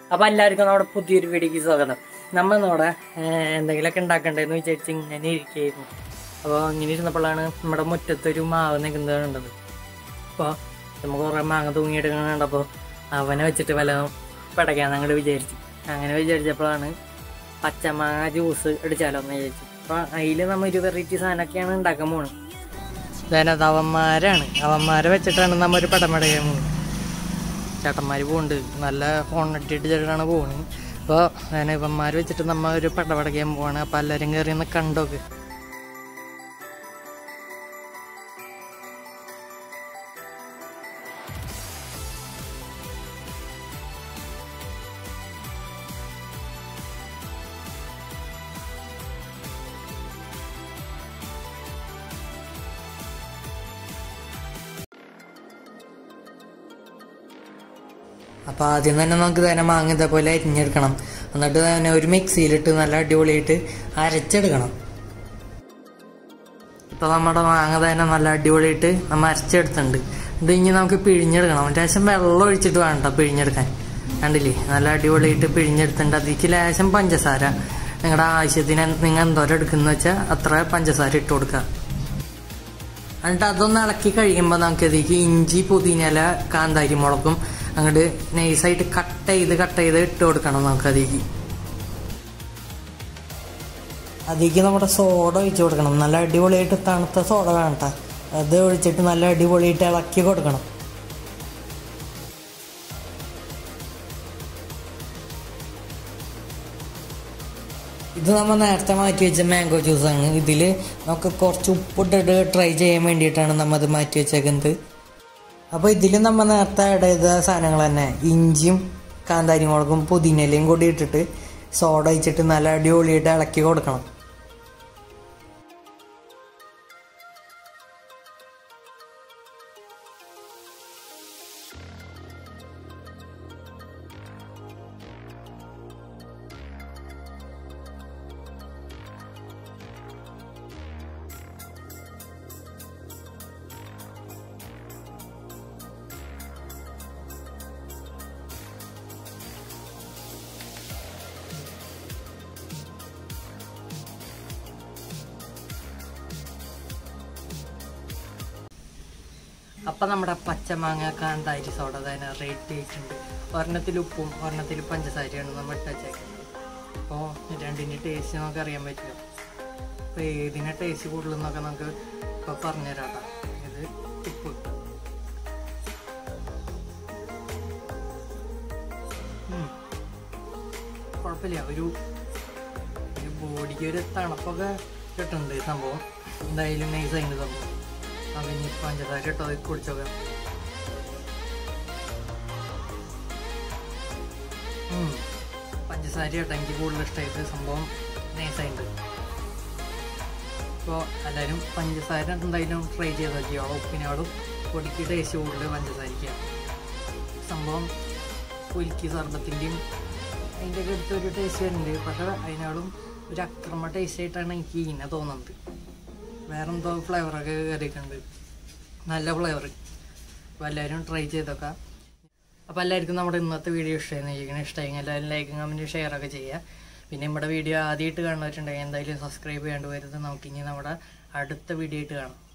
അപ്പൊ എല്ലാവർക്കും നമ്മുടെ പുതിയൊരു വീഡിയോക്ക് സ്വാഗതം നമ്മൾ നമ്മുടെ ഏഹ്, എന്തെങ്കിലുമൊക്കെ ഉണ്ടാക്കണ്ടെന്ന് വിചാരിച്ച് ഇങ്ങനെ ഇരിക്കുകയായിരുന്നു അപ്പോൾ ഇങ്ങനെ ഇരുന്നപ്പോഴാണ് നമ്മുടെ മുറ്റത്തൊരു മാവ് നിൽക്കുന്നത് കണ്ടത് അപ്പോൾ നമുക്ക് കുറേ മാങ്ങ തൂങ്ങിയെടുക്കണം കണ്ടപ്പോൾ അവനെ വെച്ചിട്ട് വല്ല പടയ്ക്കാന്ന് അങ്ങോട്ട് വിചാരിച്ചു അങ്ങനെ വിചാരിച്ചപ്പോഴാണ് പച്ചമാങ്ങ ജ്യൂസ് അടിച്ചാലോ എന്ന് വിചാരിച്ചു അപ്പോൾ അതിൽ നമ്മൾ ഒരു വെറൈറ്റി സാധനമൊക്കെയാണ് ഉണ്ടാക്കാൻ പോകുന്നത് അതായത് അവന്മാരാണ് അവന്മാരെ വെച്ചിട്ടാണ് നമ്മൾ ഒരു പടം പടയാൻ പോകുന്നത് ചേട്ടന്മാർ പോകുന്നുണ്ട് നല്ല ഫോൺ ഇട്ടിട്ട് ചേട്ടനാണ് പോകുന്നത് അപ്പോൾ ഞാൻ ഇവന്മാർ വെച്ചിട്ട് നമ്മ ഒരു പട പടയ്ക്കാൻ പോവാണ് അപ്പോൾ എല്ലാവരും കയറി ഒന്ന് കണ്ടോക്ക് അപ്പോൾ ആദ്യം തന്നെ നമുക്ക് തന്നെ മാങ്ങ ഇതേപോലെ അരിഞ്ഞെടുക്കണം എന്നിട്ട് തന്നെ ഒരു മിക്സിയിലിട്ട് നല്ല അടിപൊളിയായിട്ട് അരച്ചെടുക്കണം ഇപ്പോൾ നമ്മുടെ മാങ്ങ തന്നെ നല്ല അടിപൊളിയായിട്ട് നമ്മൾ അരച്ചെടുത്തിട്ടുണ്ട് ഇത് ഇനി നമുക്ക് പിഴിഞ്ഞെടുക്കണം ലേശം വെള്ളം ഒഴിച്ചിട്ട് വേണ്ട പിഴിഞ്ഞെടുക്കാൻ കണ്ടില്ലേ നല്ല അടിപൊളിയായിട്ട് പിഴിഞ്ഞെടുത്തിട്ടുണ്ട് അതിലേക്ക് ലേശം പഞ്ചസാര നിങ്ങളുടെ ആവശ്യത്തിന് നിങ്ങൾ എന്തോരം എടുക്കുന്ന വെച്ചാൽ അത്ര പഞ്ചസാര ഇട്ട് കൊടുക്കുക എന്നിട്ട് അതൊന്ന് ഇളക്കി കഴിയുമ്പോൾ നമുക്ക് ഇതിലേക്ക് ഇഞ്ചി പുതിനയില കാന്താരി മുളകും അങ്ങോട്ട് നൈസായിട്ട് കട്ട് ചെയ്ത് കട്ട് ചെയ്ത് ഇട്ട് കൊടുക്കണം നമുക്ക് അതിലേക്ക് അതിലേക്ക് നമ്മുടെ സോഡ ഒഴിച്ച് കൊടുക്കണം നല്ല അടിപൊളിയായിട്ട് തണുത്ത സോഡ വേണം ട്ടാ. അത് ഒഴിച്ചിട്ട് നല്ല അടിപൊളിയായിട്ട് ഇളക്കി കൊടുക്കണം ഇത് നമ്മൾ നേരത്തെ മാറ്റി വെച്ച മാംഗോ ജ്യൂസാണ് ഇതിൽ നമുക്ക് കുറച്ച് ഉപ്പിട്ടിട്ട് ട്രൈ ചെയ്യാൻ വേണ്ടിയിട്ടാണ് നമ്മൾ അത് മാറ്റി വെച്ചേക്കുന്നത് അപ്പോൾ ഇതിൽ നമ്മൾ നേരത്തെ ആഡ് ചെയ്ത സാധനങ്ങൾ തന്നെ ഇഞ്ചിയും കാന്താരി മുളകും പുതിനയിലയും കൂടി ഇട്ടിട്ട് സോഡ ഒഴിച്ചിട്ട് നല്ല അടിപൊളിയായിട്ട് ഇളക്കി കൊടുക്കണം അപ്പം നമ്മുടെ പച്ചമാങ്ങ കാന്താരി സോഡ തന്നെ റേറ്റ് ആയിട്ടുണ്ട് ഒരെണ്ണത്തിൽ ഉപ്പും ഒരെണ്ണത്തിൽ പഞ്ചസാരയാണ് നമ്മൾ ഇട്ട് വെച്ചേക്കുന്നത് അപ്പോൾ രണ്ടിൻ്റെ ടേസ്റ്റ് നമുക്ക് അറിയാൻ പറ്റില്ല അപ്പോൾ ഏതിനെ ടേസ്റ്റ് കൂടുതലെന്നൊക്കെ നമുക്ക് ഇപ്പോൾ പറഞ്ഞുതരാം ട്ടോ. ഇത് ഉപ്പ് ഉം. കുഴപ്പമില്ല ഒരു ഒരു ബോഡിക്ക് ഒരു തണുപ്പൊക്കെ കിട്ടുന്നുണ്ട് ഈ സംഭവം എന്തായാലും നൈസ് ആയിട്ട് സംഭവം അപ്പം ഇനി പഞ്ചസാര ഇട്ടോ അത് കുടിച്ചോക്കാം ഉം. പഞ്ചസാര കേട്ടോ എനിക്ക് കൂടുതൽ ഇഷ്ടമായിട്ട് സംഭവം നൈസായിട്ട് ഇപ്പോൾ എല്ലാവരും പഞ്ചസാര എന്തായാലും ട്രൈ ചെയ്ത് നോക്കിയോളൂ ഉപ്പിനോടും പൊടിക്ക് ടേസ്റ്റ് കൂടുതൽ പഞ്ചസാരിക്കാണ് സംഭവം പുലിക്ക് സർബത്തിൻ്റെയും അതിൻ്റെ ഒക്കെ അടുത്തൊരു ടേസ്റ്റ് വരുന്നുണ്ട് പക്ഷേ അതിനോടും ഒരു അക്രമ ടേസ്റ്റ് ആയിട്ടാണ് എനിക്ക് ഇങ്ങനെ തോന്നുന്നത് വേറെന്തോ ഫ്ലേവറൊക്കെ കയറിയിട്ടുണ്ട് നല്ല ഫ്ലേവർ അപ്പോൾ എല്ലാവരും ട്രൈ ചെയ്തൊക്കെ അപ്പോൾ എല്ലാവർക്കും നമ്മുടെ ഇന്നത്തെ വീഡിയോ ഇഷ്ടമായി ഇങ്ങനെ ഇഷ്ടമായി എല്ലാവരും ലൈക്കും കമൻറ്റും ഷെയർ ഒക്കെ ചെയ്യുക പിന്നെ നമ്മുടെ വീഡിയോ ആദ്യമായിട്ട് കാണുന്നവരുണ്ടെങ്കിൽ എന്തായാലും സബ്സ്ക്രൈബ് ചെയ്യേണ്ടി വരുന്നത് നമുക്കിനി നമ്മുടെ അടുത്ത വീഡിയോ ആയിട്ട് കാണാം